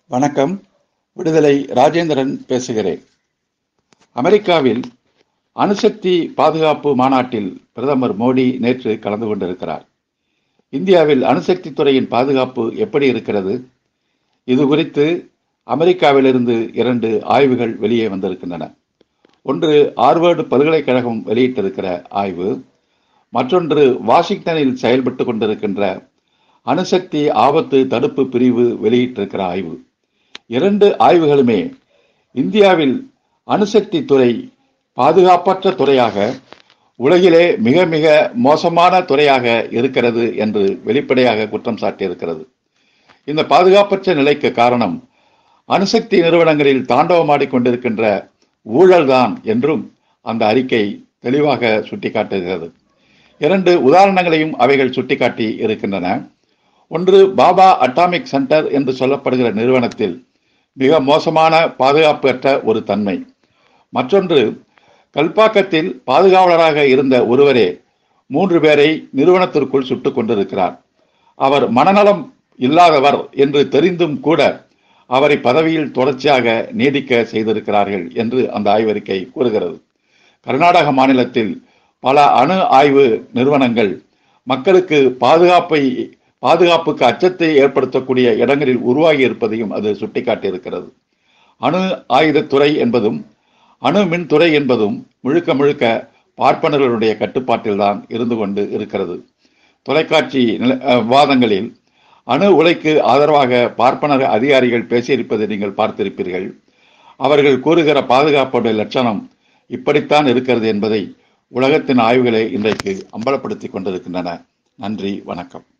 வணக்கம் விடுதலை ராஜேந்திரன் பேசுகிறேன் அமெரிக்காவில் அணுசக்தி பாதுகாப்பு மாநாட்டில் பிரதமர் மோடி நேற்று கலந்து கொண்டிருக்கிறார் இந்தியாவில் அணுசக்தி துறையின் பாதுகாப்பு எப்படி இருக்கிறது இது குறித்து அமெரிக்காவிலிருந்து இரண்டு ஆய்வுகள் வெளியே வந்திருக்கின்றன ஒன்று ஆர்வர்டு பல்கலைக்கழகம் வெளியிட்டிருக்கிற ஆய்வு மற்றொன்று வாஷிங்டனில் செயல்பட்டு கொண்டிருக்கின்ற அணுசக்தி ஆபத்து தடுப்பு பிரிவு வெளியிட்டிருக்கிற ஆய்வு இரண்டு ஆய்வுகளுமே இந்தியாவில் அணுசக்தி துறை பாதுகாப்பற்ற துறையாக உலகிலே மிக மிக மோசமான துறையாக இருக்கிறது என்று வெளிப்படையாக குற்றம் சாட்டியிருக்கிறது இந்த பாதுகாப்பற்ற நிலைக்கு காரணம் அணுசக்தி நிறுவனங்களில் தாண்டவமாடிக் கொண்டிருக்கின்ற ஊழல்தான் என்றும் அந்த அறிக்கை தெளிவாக சுட்டிக்காட்டுகிறது இரண்டு உதாரணங்களையும் அவைகள் சுட்டிக்காட்டி இருக்கின்றன ஒன்று பாபா அட்டாமிக் சென்டர் என்று சொல்லப்படுகிற நிறுவனத்தில் மிக மோசமான பாதுகாப்பு அற்ற ஒரு தன்மை மற்றொன்று கல்பாக்கத்தில் பாதுகாவலராக இருந்த ஒருவரே மூன்று பேரை நிறுவனத்திற்குள் சுட்டுக் கொண்டிருக்கிறார் அவர் மனநலம் இல்லாதவர் என்று தெரிந்தும் கூட அவரை பதவியில் தொடர்ச்சியாக நீடிக்க செய்திருக்கிறார்கள் என்று அந்த ஆய்வறிக்கை கூறுகிறது கர்நாடக மாநிலத்தில் பல அணு ஆய்வு நிறுவனங்கள் மக்களுக்கு பாதுகாப்பை பாதுகாப்புக்கு அச்சத்தை ஏற்படுத்தக்கூடிய இடங்களில் உருவாகி இருப்பதையும் அது சுட்டிக்காட்டியிருக்கிறது அணு ஆயுதத்துறை என்பதும் அணு மின்துறை என்பதும் முழுக்க முழுக்க பார்ப்பனர்களுடைய கட்டுப்பாட்டில்தான் இருந்து கொண்டு இருக்கிறது தொலைக்காட்சி விவாதங்களில் அணு உலைக்கு ஆதரவாக பார்ப்பனர் அதிகாரிகள் பேசியிருப்பதை நீங்கள் பார்த்திருப்பீர்கள் அவர்கள் கூறுகிற பாதுகாப்புடைய லட்சணம் இப்படித்தான் இருக்கிறது என்பதை உலகத்தின் ஆய்வுகளை இன்றைக்கு அம்பலப்படுத்தி கொண்டிருக்கின்றன நன்றி வணக்கம்